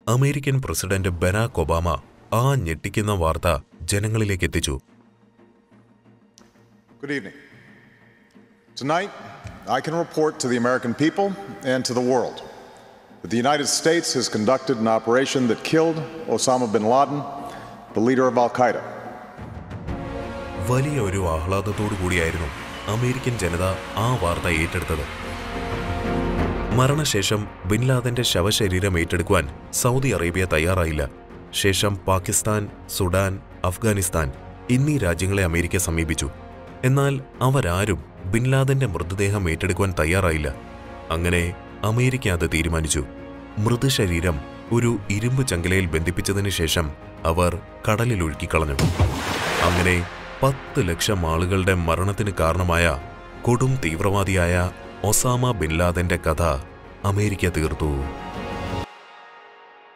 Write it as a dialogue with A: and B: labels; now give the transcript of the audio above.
A: American president Barack Obama ആ ഞെട്ടിക്കുന്ന വാർത്ത ജനങ്ങളിലേക്ക് എത്തിച്ചു
B: Good evening. Tonight, I can report to the American people and to the world that the United States has conducted an operation that killed Osama bin Laden, the leader of Al Qaeda.
A: വലിയ ഒരു ആഹ്ലാദത്തോടു കൂടിയായിരുന്നു American ജനത ആ വാർത്ത ഏറ്റെടുത്തത് മരണശേഷം bin ലാദന്റെ ശവശരീരം ഏറ്റെടുക്കുവാൻ സൗദി അറേബ്യ തയ്യാറായില്ല ശേഷം പാകിസ്ഥാൻ സുഡാൻ അഫ്ഗാനിസ്ഥാൻ എന്നീ രാജ്യങ്ങളെ അമേരിക്ക സമീപിച്ചു എന്നാൽ അവരാരും ബിൻ ലാദന്റെ മൃതദേഹം ഏറ്റെടുക്കുവാൻ തയ്യാറായില്ല അങ്ങനെ അമേരിക്ക അത് തീരുമാനിച്ചു മൃതശരീരം ഒരു ഇരുമ്പ് ചങ്ങലയിൽ ബന്ധിപ്പിച്ചതിന് ശേഷം അവർ കടലിൽ ഒഴുക്കിക്കളഞ്ഞു അങ്ങനെ പത്ത് ലക്ഷം ആളുകളുടെ മരണത്തിന് കാരണമായ കൊടും തീവ്രവാദിയായ ഒസാമ ബിൻ ലാദന്റെ കഥ അമേരിക്ക തീർത്തു